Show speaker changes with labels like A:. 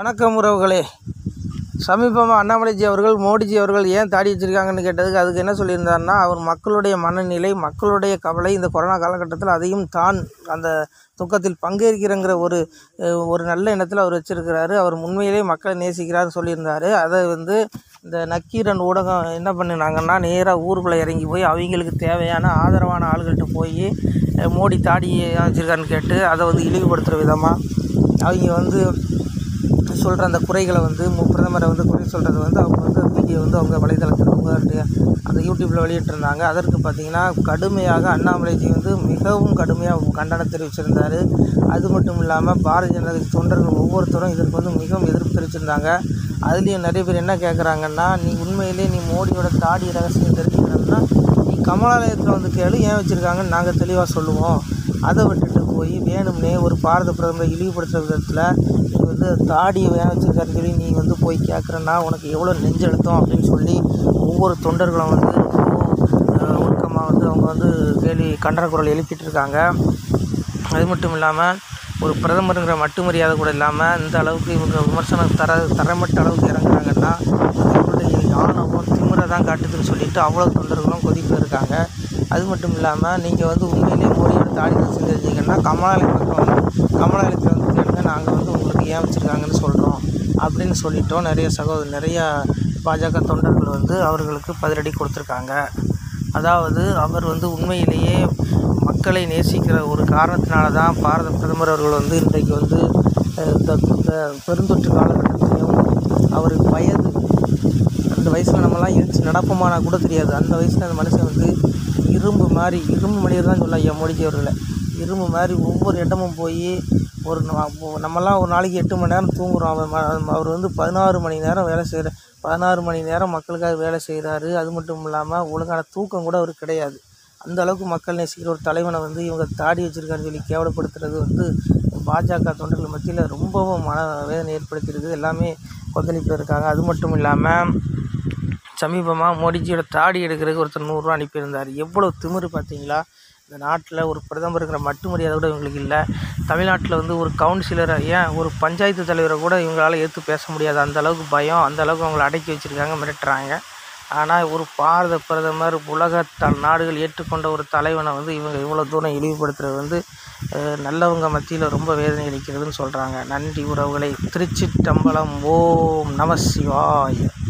A: வணக்கம் உறவுகளே சமீபமாக அண்ணாமலைஜி அவர்கள் மோடிஜி அவர்கள் ஏன் தாடி வச்சிருக்காங்கன்னு கேட்டதுக்கு அதுக்கு என்ன சொல்லியிருந்தாருன்னா அவர் மக்களுடைய மனநிலை மக்களுடைய கவலை இந்த கொரோனா காலகட்டத்தில் அதையும் தான் அந்த துக்கத்தில் பங்கேற்கிறங்கிற ஒரு அஹ், ஒரு நல்ல எண்ணத்தில் அவர் வச்சிருக்கிறாரு அவர் உண்மையிலே மக்களை நேசிக்கிறாருன்னு சொல்லியிருந்தாரு அதை வந்து இந்த நக்கீரன் ஊடகம் என்ன பண்ணினாங்கன்னா நேராக ஊருக்குள்ளே இறங்கி போய் அவங்களுக்கு தேவையான ஆதரவான ஆள்கள்கிட்ட போய் அஹ், மோடி தாடி ஏன் வச்சிருக்காருன்னு கேட்டு அதை வந்து இழிவுபடுத்துகிற விதமாக அவங்க வந்து சொல்கிற அந்த குறைகளை வந்து மு- பிரதமரை வந்து குறை சொல்கிறது வந்து அவங்க வந்து வீடியோ வந்து அவங்க வலைதளத்தில் அவங்களுடைய அந்த யூடியூப்பில் வெளியிட்டிருந்தாங்க அதற்கு பார்த்தீங்கன்னா கடுமையாக அண்ணாமலைஜி வந்து மிகவும் கடுமையாக கண்டனம் தெரிவிச்சிருந்தார் அது மட்டும் இல்லாமல் பாரதிய ஜனதா கட்சி தொண்டர்கள் ஒவ்வொருத்தரும் இதற்கு வந்து மிகவும் எதிர்ப்பு தெரிவிச்சிருந்தாங்க அதுலேயும் நிறைய பேர் என்ன கேட்குறாங்கன்னா நீ உண்மையிலே நீ மோடியோட தாடி ரகசியம் தெரிஞ்சுக்கணும்னா நீ கமலாலயத்தில் வந்து கேளு ஏன் வச்சுருக்காங்கன்னு நாங்கள் தெளிவாக சொல்லுவோம் அதை விட்டுட்டு போய் வேணும்னே ஒரு பாரத பிரதமரை இழிவுபடுத்துகிற விதத்தில் நீ வந்து தாடியை வேன் வச்சுருக்காருன்னு சொல்லி நீ வந்து போய் கேட்குறன்னா உனக்கு எவ்வளோ நெஞ்செழுத்தம் அப்படின்னு சொல்லி ஒவ்வொரு தொண்டர்களும் வந்து ரொம்பவும் ஒழுக்கமாக வந்து அவங்க வந்து கேள்வி கண்டன குரல் எழுப்பிட்டு இருக்காங்க அது மட்டும் இல்லாமல் ஒரு பிரதமருங்கிற மட்டு மரியாதை கூட இல்லாமல் இந்த அளவுக்கு இவங்க விமர்சனம் தர தரமட்ட அளவுக்கு இறங்குறாங்கன்னா இவங்களுடைய ஆணவம் திமிரை தான் காட்டுதுன்னு சொல்லிட்டு அவ்வளோ தொண்டர்களும் கொதிப்பு இருக்காங்க அது மட்டும் இல்லாமல் நீங்கள் வந்து உண்மையிலேயே மோடியோட தாடி வச்சு தெரிஞ்சிங்கன்னா கமலாலயம் பக்கம் வந்து கமலாலயத்தில் வந்து கேளுங்க நாங்கள் வந்து உங்களுக்கு ஏன் வச்சுருக்காங்கன்னு சொல்கிறோம் அப்படின்னு சொல்லிட்டோம் நிறைய சகோதர நிறைய பாஜக தொண்டர்கள் வந்து அவர்களுக்கு பதிலடி கொடுத்துருக்காங்க அதாவது அவர் வந்து உண்மையிலேயே மக்களை நேசிக்கிற ஒரு காரணத்தினால தான் பாரத பிரதமர் அவர்கள் வந்து இன்றைக்கு வந்து அஹ், இந்த இந்த பெருந்தொற்று காலகட்டத்திலையும் அவருக்கு வயது அந்த வயசில் நம்மலாம் எழுந்து நடப்போமானா கூட தெரியாது அந்த வயசில் அந்த மனுஷன் வந்து இரும்பு மாதிரி இரும்பு மனிதர் தான் சொல்லலாம் ஐயா மோடிஜி அவர்களை இரும்பு மாதிரி ஒவ்வொரு இடமும் போய் ஒரு நம்ம- நம்மலாம் ஒரு நாளைக்கு எட்டு மணி நேரம் தூங்குறோம் அவர் ம- அவர் வந்து பதினாறு மணி நேரம் வேலை செய்கிற பதினாறு மணி நேரம் மக்களுக்காக வேலை செய்கிறாரு அது மட்டும் இல்லாமல் ஒழுங்கான தூக்கம் கூட அவருக்கு கிடையாது அந்த அளவுக்கு மக்கள் நேசிக்கிற ஒரு தலைவனை வந்து இவங்க தாடி வச்சிருக்காருன்னு சொல்லி கேவலப்படுத்துறது வந்து பாஜக தொண்டர்கள் மத்தியில் ரொம்பவும் மன வேதனை ஏற்படுத்தியிருக்கு எல்லாமே கொந்தளிப்பில் இருக்காங்க அது மட்டும் இல்லாமல் சமீபமாக மோடிஜியோட தாடி எடுக்கிறதுக்கு ஒருத்தர் நூறுரூவா அனுப்பியிருந்தார் எவ்வளோ திமிரு பார்த்தீங்களா இந்த நாட்டில் ஒரு பிரதமருங்கிற மட்டு மரியாதை கூட இவங்களுக்கு இல்லை தமிழ்நாட்டில் வந்து ஒரு கவுன்சிலரை ஏன் ஒரு பஞ்சாயத்து தலைவரை கூட இவங்களால ஏற்று பேச முடியாது அந்த அளவுக்கு பயம் அந்த அளவுக்கு அவங்கள அடக்கி வச்சுருக்காங்க மிரட்டுறாங்க ஆனால் ஒரு பாரத பிரதமர் உலக த நாடுகள் ஏற்றுக்கொண்ட ஒரு தலைவனை வந்து இவங்க இவ்வளோ தூரம் இழிவுபடுத்துறது வந்து அஹ், நல்லவங்க மத்தியில் ரொம்ப வேதனை அளிக்கிறதுன்னு சொல்கிறாங்க நன்றி உறவுகளை திருச்சிற்றம்பலம் ஓம் நம சிவாய